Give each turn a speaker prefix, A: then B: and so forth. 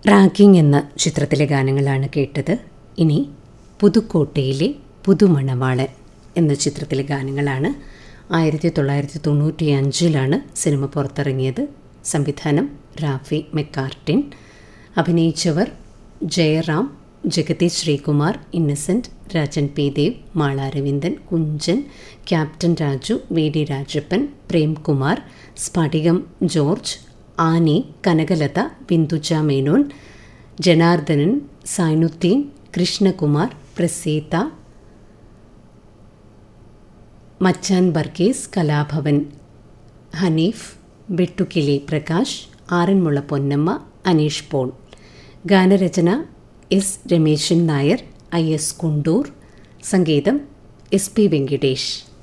A: ranking എന്ന ചിത്രത്തിലെ ഗാനങ്ങളാണ് കേട്ടത് ഇനി പുതുക്കോട്ടയിലെ പുതുമണവാളൻ എന്ന ചിത്രത്തിലെ ഗാനങ്ങളാണ് ആയിരത്തി തൊള്ളായിരത്തി തൊണ്ണൂറ്റി അഞ്ചിലാണ് സിനിമ പുറത്തിറങ്ങിയത് സംവിധാനം റാഫി മെക്കാർട്ടിൻ അഭിനയിച്ചവർ Jayaram Jagathy Sreekumar Innocent Rajan P Dev Mala Raveendran Kunchan captain Raju V D Rajappan Premkumar Sphadikam George Annie Kanakalatha Bindhuja Menon Janardhanan Zainuddin Krishnakumar Praseetha Machan Varghese Kalabhavan Haneef Vettukili Prakash Aranmula Ponnamma Aneesh Paul ഗാനരചന S Rameshan Nair I S Kundoor സംഗീതം എസ് പി വെങ്കിടേഷ്